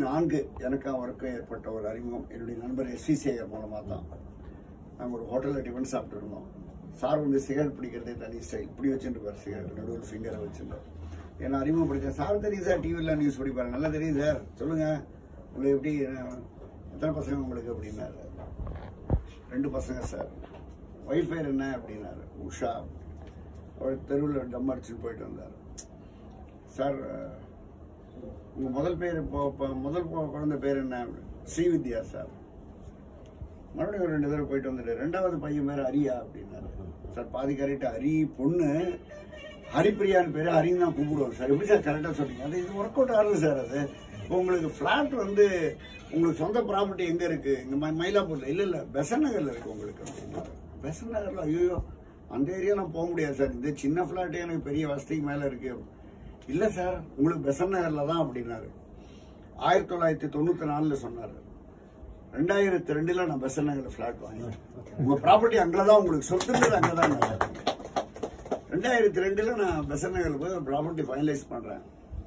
நான்கு எனக்கும் அவருக்கும் ஏற்பட்ட ஒரு அறிமுகம் என்னுடைய நண்பர் எஸ் வி சேகர் மூலமாக தான் நாங்கள் ஒரு ஹோட்டலில் டிஃபன் சாப்பிட்டு இருந்தோம் சார் வந்து சிகரெட் பிடிக்கிறதே தனி ஸ்டைல் இப்படி வச்சுருப்பார் சிகரெட் நடுவில் ஃபிங்கரை வச்சுருந்தார் என்ன அறிமுகப்படுத்தேன் சார் தெரியுது சார் டிவியில் நியூஸ் படிப்பாரு நல்லா தெரியுது சார் சொல்லுங்கள் உங்களுக்கு எப்படி அஹ், எத்தனை பசங்க உங்களுக்கு அப்படின்னாரு ரெண்டு பசங்க சார் ஒய்ஃப் பேர் என்ன அப்படின்னாரு உஷா அவர் தெருவில் டம் அடிச்சுட்டு போயிட்டு வந்தார் சார் அஹ், உங்க முதல் பேர் இப்போ இப்போ முதல் பொ- குழந்தை பேர் என்ன ஸ்ரீவித்யா சார் மறுபடியும் ஒரு ரெண்டு தடவை போயிட்டு வந்துட்டு ரெண்டாவது பையன் பேர் ஹரியா அப்படின்னாரு சார் பாதி கரெக்ட் ஹரி பொண்ணு ஹரிப்பிரியான்னு பேர் ஹரின்னு தான் கூப்பிடுவோம் சார் எப்படி சார் கரெக்டாக சொல்றீங்க அது இது ஒர்க் அவுட் ஆகல சார் அது இப்போ உங்களுக்கு ஃப்ளாட் வந்து உங்களுக்கு சொந்த ப்ராப்பர்ட்டி எங்கே இருக்கு இங்கே ம மயிலாப்பூர்ல இல்லை இல்லை பெசன் நகரில் இருக்கு உங்களுக்கு அப்படின்னாரு பெசன் நகரில் ஐயோ அந்த ஏரியா நான் போக முடியாது சார் இந்த சின்ன ஃப்ளாட்டே எனக்கு பெரிய வசதிக்கு மேலே இருக்கு இல்லை சார் உங்களுக்கு பெசன் நகரில் தான் அப்படின்னாரு ஆயிரத்தி தொள்ளாயிரத்தி தொண்ணூற்றி நாலில் சொன்னார் ரெண்டாயிரத்தி ரெண்டுல நான் பெசன் நகர்ல ஃபிளாட் வாங்கினேன் உங்க ப்ராப்பர்ட்டி அங்கதான் உங்களுக்கு சொத்துன்றது அங்கதான் ரெண்டாயிரத்தி ரெண்டுல நான் பெசன் நகர்ல போய் ஒரு ப்ராப்பர்ட்டி ஃபைனலைஸ் பண்றேன்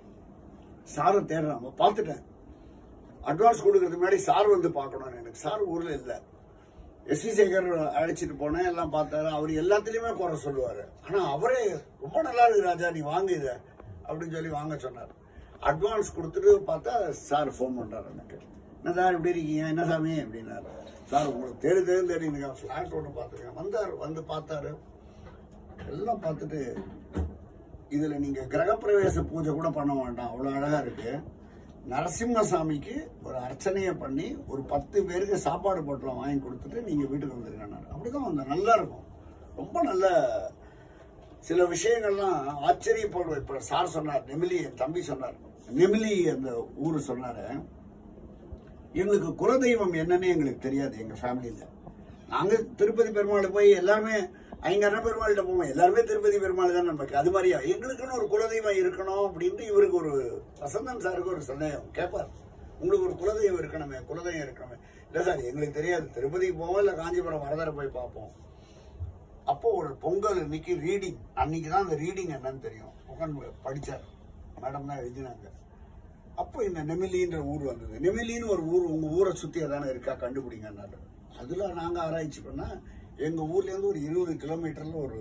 சாரை தேடுறேன் அப்ப பார்த்துட்டேன் அட்வான்ஸ் கொடுக்கறதுக்கு முன்னாடி சார் வந்து பார்க்கணும் எனக்கு சார் ஊர்ல இல்ல எஸ் வி சேகர் அழைச்சிட்டு போனேன் எல்லாம் பார்த்தாரு அவர் எல்லாத்துலயுமே குறை சொல்லுவாரு ஆனா அவரே ரொம்ப நல்லா இருக்கு ராஜா நீ வாங்கு இத அப்படின்னு சொல்லி வாங்க சொன்னார் அட்வான்ஸ் கொடுத்துட்டு பார்த்தா சார் ஃபோன் பண்றாரு எனக்கு என்ன சார் இப்படி இருக்கீங்க என்ன சாமி அப்படின்னாரு சார் உங்களுக்கு தேடி தேடி தேடி எனக்கு ஃபிளாட் ஒன்று பார்த்துருக்கேன் வந்தார் வந்து பார்த்தாரு எல்லாம் பார்த்துட்டு இதுல நீங்க கிரகப்பிரவேச பூஜை கூட பண்ண வேண்டாம் அவ்வளவு அழகா இருக்கு நரசிம்மசாமிக்கு ஒரு அர்ச்சனையை பண்ணி ஒரு பத்து பேருக்கு சாப்பாடு பொட்டலம் வாங்கி கொடுத்துட்டு நீங்க வீட்டுக்கு வந்துருங்க அப்படிதான் வந்தேன் நல்லா இருக்கும் ரொம்ப நல்ல சில விஷயங்கள்லாம் ஆச்சரியப்படுவேன் இப்ப சார் சொன்னார் நெமிலி என் தம்பி சொன்னார் நெமிலி அந்த ஊரு சொன்னாரு எங்களுக்கு குலதெய்வம் என்னன்னு எங்களுக்கு தெரியாது எங்க ஃபேமிலியில நாங்க திருப்பதி பெருமாள் போய் எல்லாருமே ஐங்கரண பெருமாள்கிட்ட போவோம் எல்லாருமே திருப்பதி பெருமாள் தான் நமக்கு அது மாதிரியா எங்களுக்குன்னு ஒரு குலதெய்வம் இருக்கணும் அப்படின்ட்டு இவருக்கு ஒரு வசந்தன் சாருக்கு ஒரு சந்தேகம் கேட்பார் உங்களுக்கு ஒரு குலதெய்வம் இருக்கணுமே குலதெய்வம் இருக்கணுமே இல்ல சார் எங்களுக்கு தெரியாது திருப்பதிக்கு போவோம் இல்ல காஞ்சிபுரம் வரதரை போய் பார்ப்போம் அப்போ ஒரு பொங்கல் இன்னைக்கு ரீடிங் அன்னைக்கு தான் அந்த ரீடிங் என்னன்னு தெரியும் உட்காந்து படிச்சார் மேடம் தான் எழுதினாங்க அப்போ இந்த நெமிலின்ற ஊர் வந்தது நெமிலின்னு ஒரு ஊர் உங்க ஊரை சுத்தி அதானே இருக்கா கண்டுபிடிங்கன்னாரு அதுல நாங்க ஆராய்ச்சி பண்ணா எங்க ஊர்ல இருந்து ஒரு இருபது கிலோமீட்டர்ல ஒரு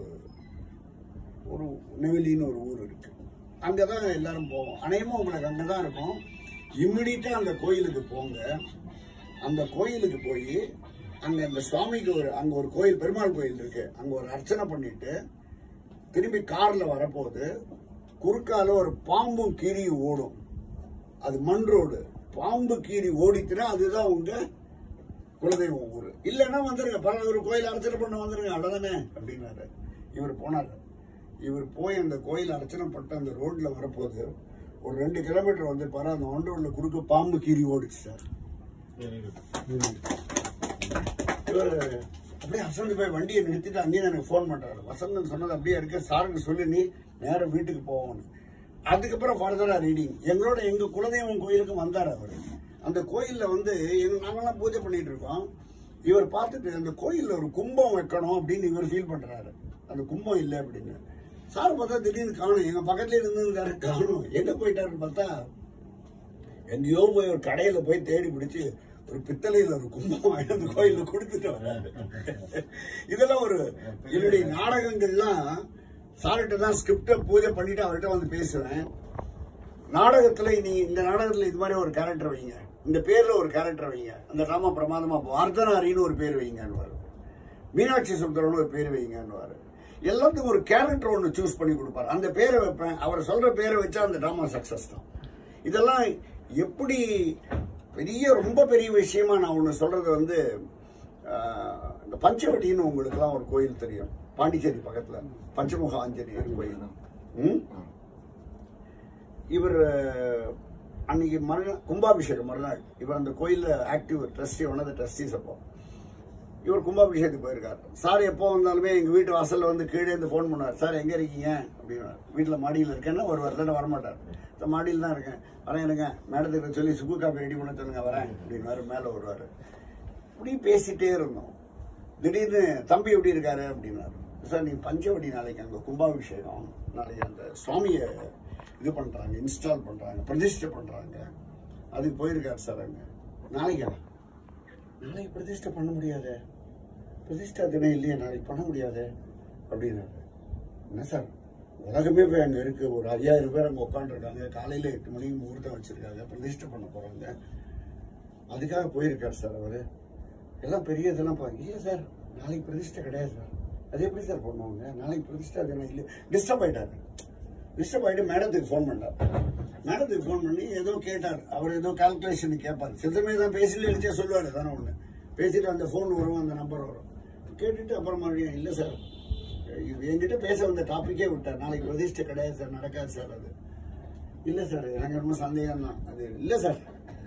ஒரு நெமிலின்னு ஒரு ஊர் இருக்கு அங்கதான் எல்லாரும் போவோம் அநேகமா உங்களுக்கு அங்கதான் இருக்கும் இம்மிடியட்டா அந்த கோயிலுக்கு போங்க அந்த கோயிலுக்கு போய் அங்க அந்த சுவாமிக்கு ஒரு அங்க ஒரு கோயில் பெருமாள் கோயில் இருக்கு அங்க ஒரு அர்ச்சனை பண்ணிட்டு திரும்பி கார்ல வரப்போகுது குறுக்கால ஒரு பாம்பும் கீரியும் ஓடும் அது மண் ரோடு பாம்பு கீரி ஓடிச்சுன்னா அதுதான் உங்க குலதெய்வம் ஊரு இல்லைன்னா வந்துருங்க பரவாயில்ல ஒரு கோயில் அர்ச்சனை பண்ண வந்துருங்க அவ்வளவுதானே அப்படின்னாரு இவர் போனாரு இவர் போய் அந்த கோயில் அர்ச்சனை பட்டு அந்த ரோட்ல வரப்போகுது ஒரு ரெண்டு கிலோமீட்டர் வந்து பாரு அந்த ஒன் ரோட்ல குறுக்க பாம்பு கீரி ஓடிச்சு சார் இவர் அப்படியே அசந்து போய் வண்டியை நிறுத்திட்டு அங்கேயே எனக்கு ஃபோன் பண்றாரு வசந்தன் சொன்னது அப்படியே இருக்கு சாருக்கு சொல்லி நீ நேரம் வீட்டுக்கு போவோம்னு அதுக்கப்புறம் ஃபர்தரா ரீடிங் எங்களோட எங்க குலதெய்வம் கோயிலுக்கு வந்தார் அவர் அந்த கோயில்ல வந்து எங்க நாங்கெல்லாம் பூஜை பண்ணிட்டு இருக்கோம் இவர் பார்த்துட்டு அந்த கோயில்ல ஒரு கும்பம் வைக்கணும் அப்படின்னு இவர் ஃபீல் பண்றாரு அந்த கும்பம் இல்லை அப்படின்னு சார் பார்த்தா திடீர்னு காணும் எங்க பக்கத்துல இருந்து காணும் எங்க போயிட்டாருன்னு பார்த்தா எங்கேயோ போய் ஒரு கடையில போய் தேடி பிடிச்சு ஒரு பித்தளையில ஒரு கும்பம் வாங்கி அந்த கோயில்ல கொடுத்துட்டு வர்றாரு இதெல்லாம் ஒரு என்னுடைய நாடகங்கள்லாம் சார்கிட்ட தான் ஸ்கிரிப்ட பூஜை பண்ணிட்டு அவர்கிட்ட வந்து பேசுவேன் நாடகத்துல இனி இந்த நாடகத்துல இது மாதிரி ஒரு கேரக்டர் வைங்க இந்த பேர்ல ஒரு கேரக்டர் வைங்க அந்த டிராமா பிரமாதமா போகும். அர்த்தநாரின்னு ஒரு பேர் வைங்கன்னு மீனாட்சி சுந்தரம்னு ஒரு பேர் வைங்கன்னு எல்லாத்துக்கும் ஒரு கேரக்டர் ஒன்று சூஸ் பண்ணி கொடுப்பாரு அந்த பேரை வைப்பேன் அவர் சொல்ற பேரை வச்சா அந்த டிராமா சக்சஸ் தான் இதெல்லாம் எப்படி பெரிய ரொம்ப பெரிய விஷயமா நான் ஒன்று சொல்றது வந்து ஆஹ், இந்த பஞ்சவட்டின்னு உங்களுக்குலாம் ஒரு கோயில் தெரியும் பாண்டிச்சேரி பக்கத்துல பஞ்சமுக ஆஞ்சநேயர் கோயில் ம்? இவர் அஹ், அன்னைக்கு மறுநாள் கும்பாபிஷேகம் மறுநாள் இவர் அந்த கோயில்ல active trustee one of the trustees அப்போ இவர் கும்பாபிஷேகத்துக்கு போயிருக்காரு சார் எப்போ வந்தாலுமே எங்க வீட்டு வாசல்ல வந்து கீழே இருந்து ஃபோன் பண்ணார் சார் எங்க இருக்கீங்க அப்படின்னு வீட்டுல மாடியில் இருக்கேன்னா ஒரு வரல வரமாட்டார் இந்த மாடியில் தான் இருக்கேன் வரேன் இருங்க மேடத்துக்கு சொல்லி சுக்கு காப்பி ரெடி பண்ண சொல்லுங்க வரேன் அப்படின்னு மேல வருவாரு இப்படி பேசிட்டே இருந்தோம் திடீர்னு தம்பி எப்படி இருக்காரு அப்படின்னாரு சார் நீ பஞ்சவடி நாளைக்கு அங்க கும்பாபிஷேகம் நாளைக்கு அந்த சுவாமியை இது பண்றாங்க இன்ஸ்டால் பண்றாங்க பிரதிஷ்டை பண்றாங்க அதுக்கு போயிருக்காரு சார் அங்க நாளைக்கா நாளைக்கு பிரதிஷ்டை பண்ண முடியாது பிரதிஷ்டா தினம் இல்லையே நாளைக்கு பண்ண முடியாது அப்படின்னாரு என்ன சார் உலகமே போய் அங்கே இருக்கு ஒரு ஐயாயிரம் பேர் அங்கே உட்காந்துருக்காங்க காலையில் எட்டு மணிக்கு முகூர்த்தம் வச்சிருக்காங்க பிரதிஷ்டை பண்ண போகிறாங்க அதுக்காக போயிருக்கார் சார் அவர் எல்லாம் பெரிய இதெல்லாம் பா இல்லை சார் நாளைக்கு பிரதிஷ்டை கிடையாது சார் அது எப்படி சார் பண்ணுவாங்க நாளைக்கு பிரதிஷ்டா தினம் இல்லை டிஸ்டர்ப் ஆயிட்டாரு டிஸ்டர்ப் ஆகிட்டு மேடத்துக்கு ஃபோன் பண்ணார் மேடத்துக்கு ஃபோன் பண்ணி ஏதோ கேட்டார் அவர் ஏதோ கால்குலேஷன் கேட்பார் சித்தமே தான் பேசிட்டு எழுச்சே சொல்லுவார் தானே ஒன்று பேசிட்டு அந்த ஃபோன் வரும் அந்த நம்பர் வரும் கேட்டுட்டு அப்புறம் மறுபடியும் இல்லை சார் இது என்கிட்ட பேச வந்த டாப்பிக்கே விட்டார் நாளைக்கு பிரதிஷ்டை கிடையாது சார் நடக்காது சார் அது இல்லை சார் எனக்கு ரொம்ப சந்தேகம் தான் அது இல்லை சார்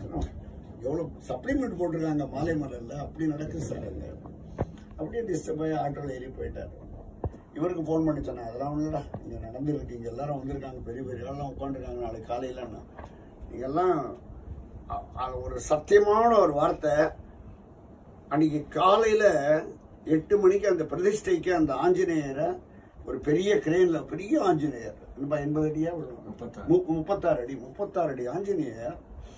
எவ்வளோ சப்ளிமெண்ட் போட்டிருக்காங்க மாலை மலர்ல அப்படி நடக்குது சார் அங்கே அப்படியே டிஸ்டர்ப் ஆகி ஆட்டோவில் ஏறி போயிட்டார் இவருக்கு ஃபோன் பண்ணி சொன்னேன் அதெல்லாம் ஒன்றுடா இங்கே நடந்துருக்கு இங்கே எல்லாரும் வந்திருக்காங்க பெரிய பெரிய ஆள்லாம் உட்காந்துருக்காங்க நாளைக்கு காலையிலன்னா நீங்கெல்லாம் அ- அ- ஒரு சத்தியமான ஒரு வார்த்தை அன்னைக்கு காலையில எட்டு மணிக்கு அந்த பிரதிஷ்டைக்கு அந்த ஆஞ்சநேயரை ஒரு பெரிய கிரேன்ல பெரிய ஆஞ்சநேயர் என்னப்பா, எண்பது அடியா முப்பத்தாறு. மு- முப்பத்தாறு அடி முப்பத்தாறு அடி ஆஞ்சநேயர்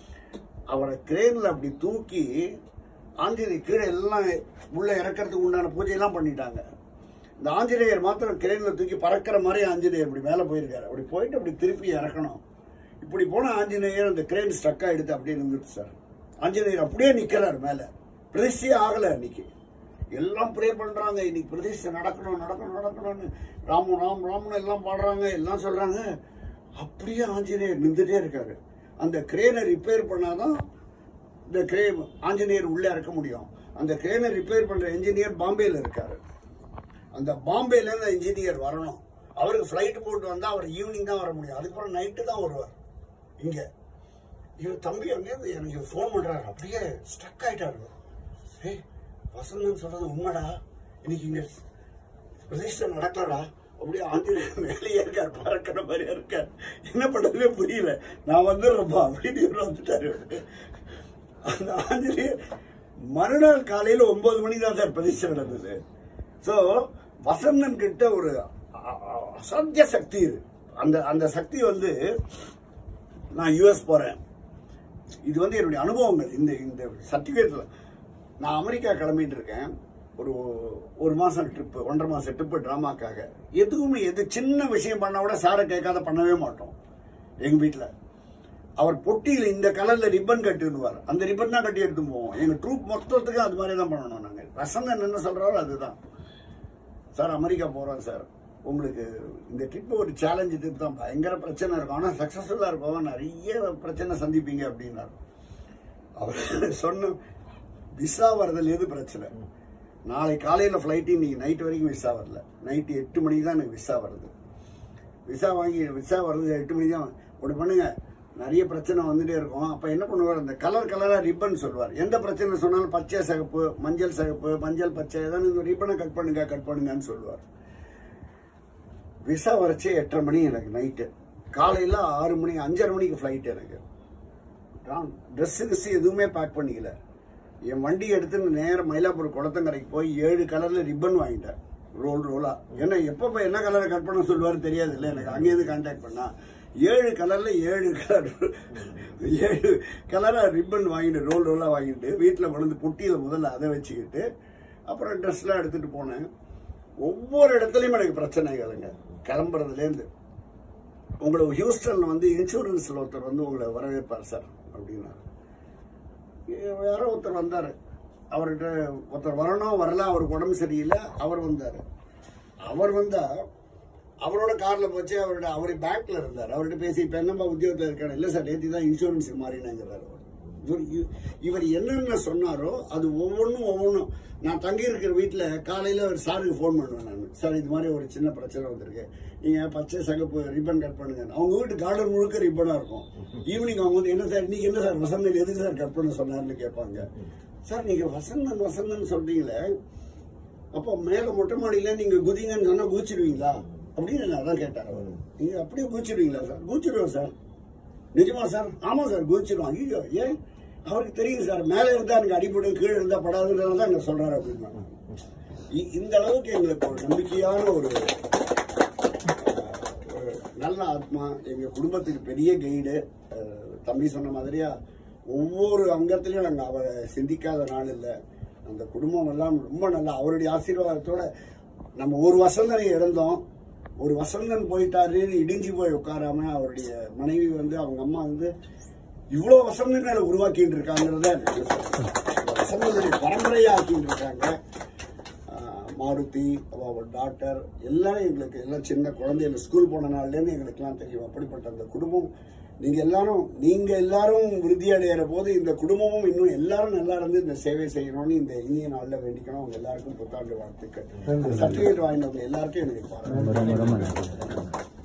அவரை கிரேன்ல அப்படி தூக்கி ஆஞ்சநேயர் கீழே எல்லாம் உள்ள இறக்கறதுக்கு உண்டான பூஜையெல்லாம் பண்ணிட்டாங்க இந்த ஆஞ்சநேயர் மாத்திரம் கிரேன்ல தூக்கி பறக்கிற மாதிரி ஆஞ்சநேயர் இப்படி மேலே போயிருக்காரு அப்படி போயிட்டு அப்படி திருப்பி இறக்கணும் இப்படி போன ஆஞ்சநேயர் அந்த கிரேன் ஸ்டக் ஆயிடுத்து அப்படியே நின்றுட்டு சார் ஆஞ்சநேயர் அப்படியே நிக்கிறார் மேல பிரதிஷ்டையே ஆகல அன்னைக்கு எல்லாம் ப்ரே பண்றாங்க இன்னைக்கு பிரதிஷ்டை நடக்கணும் நடக்கணும் நடக்கணும்னு ராமு ராம் ராமன் எல்லாம் பாடுறாங்க எல்லாம் சொல்றாங்க அப்படியே ஆஞ்சநேயர் நின்றுட்டே இருக்காரு அந்த கிரேனை ரிப்பேர் பண்ணாதான் இந்த கிரேன் ஆஞ்சநேயர் உள்ள இறக்க முடியும் அந்த கிரேனை ரிப்பேர் பண்ற என்ஜினியர் பாம்பேல இருக்காரு அந்த பாம்பேல இருந்து இன்ஜினியர் வரணும் அவருக்கு ஃப்ளைட் போட்டு வந்தா அவர் ஈவினிங் தான் வர முடியும் அதுக்கப்புறம் நைட்டு தான் வருவார் இங்க இவர் தம்பி அங்கேருந்து எனக்கு ஃபோன் பண்றாரு அப்படியே ஸ்டக் ஆயிட்டாரு ஏய் வசந்தன் சொல்றது உண்மைடா இன்னைக்கு இங்க பிரதிஷ்டை நடக்கலடா அப்படியே ஆஞ்சநேயர் மேலேயே இருக்கார் பறக்கிற மாதிரியா இருக்கார் என்ன பண்றதுனே புரியல நான் வந்துடுறேன்ப்பா அப்படின்னு இவர் வந்துட்டாரு அந்த ஆஞ்சநேயர் மறுநாள் காலையில ஒன்பது மணிக்கு தான் சார் பிரதிஷ்டை நடந்தது சோ வசந்தன் கிட்ட ஒரு அ- அ- அசாத்திய சக்தி இருக்கு அந்த அந்த சக்தி வந்து நான் யுஎஸ் போறேன் இது வந்து என்னுடைய அனுபவங்கள் இந்த இந்த சர்டிஃபிகேட்ல நான் அமெரிக்கா கிளம்பிட்டு இருக்கேன் ஒரு ஒரு மாசம் ட்ரிப்பு ஒன்றரை மாசம் ட்ரிப்பு டிராமாக்காக எதுவுமே எது சின்ன விஷயம் பண்ணா கூட சாரை கேட்காத பண்ணவே மாட்டோம் எங்க வீட்டில் அவர் பொட்டியில இந்த கலர்ல ரிப்பன் கட்டிடுவார் அந்த ரிப்பன் தான் கட்டி எடுத்து போவோம் எங்க ட்ரூப் மொத்தத்துக்கு அது மாதிரி தான் பண்ணணும் நாங்க வசந்தன் என்ன சொல்றாரோ அதுதான் சார் அமெரிக்கா போறோம் சார் உங்களுக்கு இந்த ட்ரிப் ஒரு சேலஞ்சு ட்ரிப் தான் பயங்கர பிரச்சனை இருக்கும் ஆனால் சக்ஸஸ்ஃபுல்லாக இருக்கும் நிறைய பிரச்சனை சந்திப்பீங்க அப்படின்னாரு அவர் சொன்ன விசா வரதுல எது பிரச்சனை நாளை காலையில ஃப்ளைட்டு இன்னைக்கு நைட் வரைக்கும் விசா வரல நைட்டு எட்டு மணிக்கு தான் எனக்கு விசா வருது விசா வாங்கி விசா வருது எட்டு மணி தான் ஒன்று பண்ணுங்க நிறைய பிரச்சனை வந்துட்டே இருக்கும் அப்ப என்ன பண்ணுவார் அந்த கலர் கலரா ரிப்பன் சொல்லுவார் எந்த பிரச்சனை சொன்னாலும் பச்சை சிகப்பு மஞ்சள் சிகப்பு மஞ்சள் பச்சை ஏதாவது இந்த ரிப்பனை கட் பண்ணுங்க கட் பண்ணுங்கன்னு சொல்லுவார் விசா வரைச்சே எட்டரை மணி எனக்கு நைட்டு காலையில ஆறு மணி அஞ்சரை மணிக்கு ஃப்ளைட் எனக்கு ட்ரெஸ்ஸு கிஸ் எதுவுமே பேக் பண்ணிக்கல என் வண்டி எடுத்து நேரம் மயிலாப்பூர் குளத்தங்கரைக்கு போய் ஏழு கலர்ல ரிப்பன் வாங்கிட்டேன் ரோல் ரோலா ஏன்னா எப்போ போய் என்ன கலரை கட் பண்ண சொல்லுவாரு தெரியாது இல்லை எனக்கு அங்கேயிருந்து கான்டாக்ட் பண்ணா ஏழு கலர்ல ஏழு கலர் ஏழு கலரா ரிப்பன் வாங்கிட்டு ரோல் ரோலா வாங்கிட்டு வீட்டில் வந்து புட்டியில முதல்ல அதை வச்சுக்கிட்டு அப்புறம் ட்ரெஸ்லாம் எடுத்துட்டு போனேன் ஒவ்வொரு இடத்துலையும் எனக்கு பிரச்சனைகளுங்க கிளம்புறதுலேருந்து உங்களை ஹியூஸ்டன்ல வந்து இன்சூரன்ஸ்ல ஒருத்தர் வந்து உங்களை வரவேற்பார் சார் அப்படின்னாரு யாரோ ஒருத்தர் வந்தாரு அவர்கிட்ட ஒருத்தர் வரணும் வரல அவருக்கு உடம்பு சரியில்லை அவர் வந்தாரு அவர் வந்தா அவரோட கார்ல போச்சு அவரோட அவர் பேங்க்ல இருந்தார் அவர்கிட்ட பேசி இப்ப என்னப்பா உத்தியோகத்தில் இருக்காரு இல்ல சார் நேத்தி தான் இன்சூரன்ஸ் மாறினாங்கிறாரு அவர். இவர் இ- இவர் என்னென்ன சொன்னாரோ அது ஒவ்வொன்றும் ஒவ்வொன்றும் நான் தங்கி இருக்கிற வீட்டில் காலையில் ஒரு சாருக்கு ஃபோன் பண்ணுவேன் நான் சார் இது மாதிரி ஒரு சின்ன பிரச்சனை வந்திருக்கு நீங்கள் பச்சை சகப்பு ரிப்பன் கட் பண்ணுங்க அவங்க வீட்டு கார்டன் முழுக்க ரிப்பனாக இருக்கும் ஈவினிங் அவங்க வந்து என்ன சார் இன்னைக்கு என்ன சார் வசந்தன் எதுக்கு சார் கட் பண்ண சொன்னார்னு கேட்பாங்க சார் நீங்கள் வசந்தன் வசந்தன் சொல்றீங்களே அப்போ மேல மொட்டை மாடியில நீங்க குதிங்கன்னு சொன்னா குதிச்சிடுவீங்களா அப்படின்னு நான் அதான் கேட்டார் அவர் நீங்க அப்படியே குதிச்சிடுவீங்களா சார் குதிச்சிடுவோம் சார் நிஜமா சார் ஆமா சார் குதிச்சிடுவோம் ஐயோ ஏன் அவருக்கு தெரியும் சார் மேல இருந்தா எனக்கு அடிபடும் கீழே இருந்தா படாதுன்றதால தான் என்ன சொல்றாரு அப்படின்னு இ- இந்த அளவுக்கு எங்களுக்கு ஒரு நம்பிக்கையான ஒரு ஒரு நல்ல ஆத்மா எங்க குடும்பத்துக்கு பெரிய கைடு தம்பி சொன்ன மாதிரியா ஒவ்வொரு அங்கத்திலையும் நாங்கள் அவரை சிந்திக்காத நாள் இல்லை அந்த குடும்பம் எல்லாம் ரொம்ப நல்லா அவருடைய ஆசீர்வாதத்தோட நம்ம ஒரு வசந்தனை இழந்தோம் ஒரு வசந்தன் போயிட்டாருன்னு இடிஞ்சு போய் உட்காராம அவருடைய மனைவி வந்து அவங்க அம்மா வந்து இவ்வளவு வசந்தங்களை உருவாக்கிட்டு இருக்காங்கிறத எனக்கு சொல்றேன். இந்த வசந்தனுடைய பரம்பரையா ஆக்கிட்டு இருக்காங்க ஆஹ் மாருதி அவ டாக்டர் எல்லாரும் எங்களுக்கு எல்லாம் சின்ன குழந்தைங்க ஸ்கூல் போன நாள்லேருந்து எங்களுக்கெல்லாம் தெரியும் அப்படிப்பட்ட அந்த குடும்பம் நீங்க எல்லாரும் நீங்க எல்லாரும் விருத்தி அடைகிற போது இந்த குடும்பமும் இன்னும் எல்லாரும் நல்லா இருந்து இந்த சேவை செய்யணும்னு இந்த இனிய நாள்ல வேண்டிக்கணும் அவங்க எல்லாருக்கும் புத்தாண்டு வாழ்த்துக்கள் சர்டிபிகேட் வாங்கினவங்க எல்லாருக்கும் என்னுடைய பாராட்டு ரொம்ப ரொம்ப ரொம்ப நன்றி